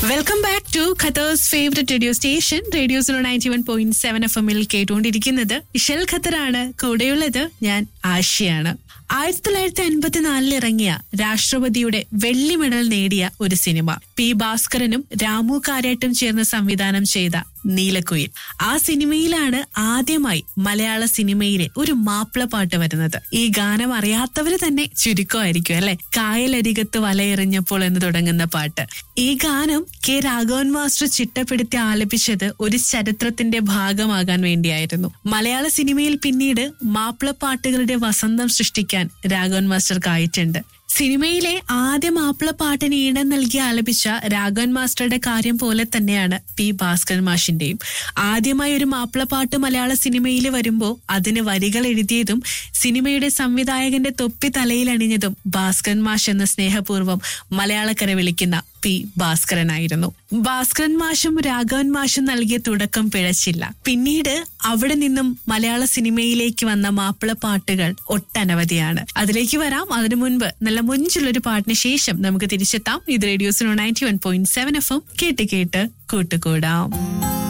welcome back to Qatar's favourite radio station radio zero ninety one point seven F എമ്മിൽ കേട്ടുകൊണ്ടിരിക്കുന്നത് ഇഷൽ ഖത്തറാണ് കൂടെയുള്ളത് ഞാൻ ആഷിയാണ് ആയിരത്തി തൊള്ളായിരത്തി അൻപത്തിനാലിൽ ഇറങ്ങിയ രാഷ്ട്രപതിയുടെ വെള്ളി മെഡൽ നേടിയ ഒരു സിനിമ പി ഭാസ്കരനും രാമു കാരേട്ടും ചേർന്ന് സംവിധാനം ചെയ്ത നീലക്കുയിൽ ആ സിനിമയിലാണ് ആദ്യമായി മലയാള സിനിമയിലെ ഒരു മാപ്പിളപ്പാട്ട് വരുന്നത് ഈ ഗാനം അറിയാത്തവര് തന്നെ ചുരുക്കമായിരിക്കും അല്ലെ കായലരികത്ത് വലയെറിഞ്ഞപ്പോൾ എന്ന് തുടങ്ങുന്ന പാട്ട് ഈ ഗാനം കെ രാഘവൻ മാസ്റ്റർ ചിട്ടപ്പെടുത്തി ആലപിച്ചത് ഒരു ചരിത്രത്തിന്റെ ഭാഗമാകാൻ വേണ്ടിയായിരുന്നു മലയാള സിനിമയിൽ പിന്നീട് മാപ്പിളപ്പാട്ടുകളുടെ വസന്തം സൃഷ്ടിക്കാൻ രാഘവൻ മാസ്റ്റർക്കായിട്ടുണ്ട് സിനിമയിലെ ആദ്യ മാപ്പിളപ്പാട്ടിന് ഈണം നൽകി ആലപിച്ച രാഘവൻ മാസ്റ്ററുടെ കാര്യം പോലെ തന്നെയാണ് പി ഭാസ്കരൻ മാഷിന്റെയും ആദ്യമായി ഒരു മാപ്പിളപ്പാട്ട് മലയാള സിനിമയിൽ വരുമ്പോൾ അതിന് വരികൾ എഴുതിയതും സിനിമയുടെ സംവിധായകന്റെ തൊപ്പി തലയിൽ അണിഞ്ഞതും ഭാസ്കരൻ മാഷ് എന്ന സ്നേഹപൂർവ്വം മലയാളക്കര വിളിക്കുന്ന പി ഭാസ്കരനായിരുന്നു ഭാസ്കരൻ മാഷും രാഘവൻ മാഷും നൽകിയ തുടക്കം പിഴച്ചില്ല പിന്നീട് അവിടെ നിന്നും മലയാള സിനിമയിലേക്ക് വന്ന മാപ്പിള പാട്ടുകൾ ഒട്ടനവധിയാണ് അതിലേക്ക് വരാം അതിനു മുൻപ് നല്ല മുഞ്ചുള്ളൊരു പാട്ടിന് ശേഷം നമുക്ക് തിരിച്ചെത്താം ഇത് റേഡിയോസിനോ ninety one point seven F M കേട്ട് കേട്ട് കൂട്ടുകൂടാം